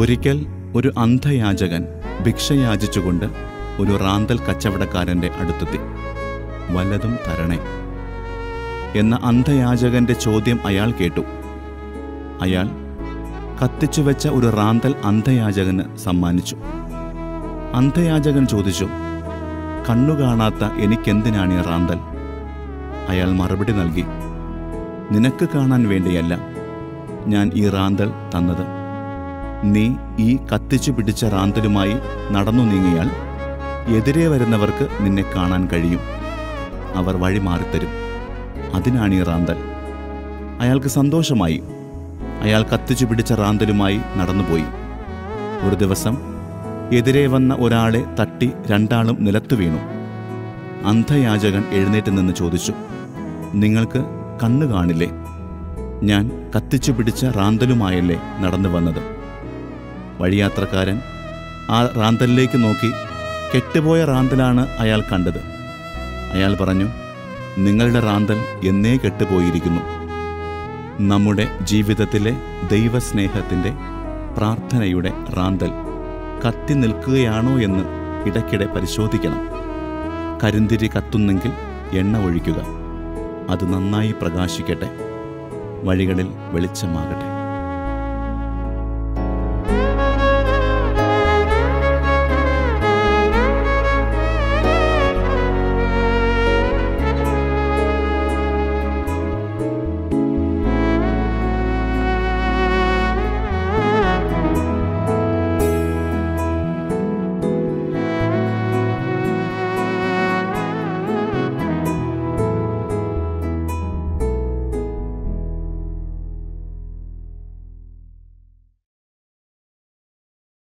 ഒരിക്കൽ ഒരു അന്ധയാചകൻ ഭിക്ഷ യാചിച്ചുകൊണ്ട് ഒരു റാന്തൽ കച്ചവടക്കാരൻ്റെ അടുത്തെത്തി വല്ലതും തരണേ എന്ന അന്ധയാചകന്റെ ചോദ്യം അയാൾ കേട്ടു അയാൾ കത്തിച്ചു വെച്ച ഒരു റാന്തൽ അന്ധയാചകന് സമ്മാനിച്ചു അന്ധയാചകൻ ചോദിച്ചു കണ്ണു കാണാത്ത എനിക്കെന്തിനാണ് ഈ റാന്തൽ അയാൾ മറുപടി നൽകി നിനക്ക് കാണാൻ വേണ്ടിയല്ല ഞാൻ ഈ റാന്തൽ തന്നത് നീ ഈ കത്തിച്ചു പിടിച്ച റാന്തലുമായി നടന്നു നീങ്ങിയാൽ എതിരെ വരുന്നവർക്ക് നിന്നെ കാണാൻ കഴിയും അവർ വഴി മാറിത്തരും അതിനാണ് ഈ റാന്തൽ അയാൾക്ക് സന്തോഷമായി അയാൾ കത്തിച്ചു പിടിച്ച റാന്തലുമായി നടന്നുപോയി ഒരു ദിവസം എതിരെ വന്ന ഒരാളെ തട്ടി രണ്ടാളും നിലത്തു വീണു അന്ധയാചകൻ എഴുന്നേറ്റ് നിന്ന് ചോദിച്ചു നിങ്ങൾക്ക് കണ്ണു കാണില്ലേ ഞാൻ കത്തിച്ചു പിടിച്ച റാന്തലുമായല്ലേ നടന്നു വന്നത് വഴിയാത്രക്കാരൻ ആ റാന്തലിലേക്ക് നോക്കി കെട്ടുപോയ റാന്തലാണ് അയാൾ കണ്ടത് അയാൾ പറഞ്ഞു നിങ്ങളുടെ റാന്തൽ എന്നേ കെട്ടുപോയിരിക്കുന്നു നമ്മുടെ ജീവിതത്തിലെ ദൈവസ്നേഹത്തിൻ്റെ പ്രാർത്ഥനയുടെ റാന്തൽ കത്തി നിൽക്കുകയാണോ എന്ന് ഇടയ്ക്കിടെ പരിശോധിക്കണം കരിന്തിരി കത്തുന്നെങ്കിൽ എണ്ണ ഒഴിക്കുക അത് നന്നായി പ്രകാശിക്കട്ടെ വഴികളിൽ വെളിച്ചമാകട്ടെ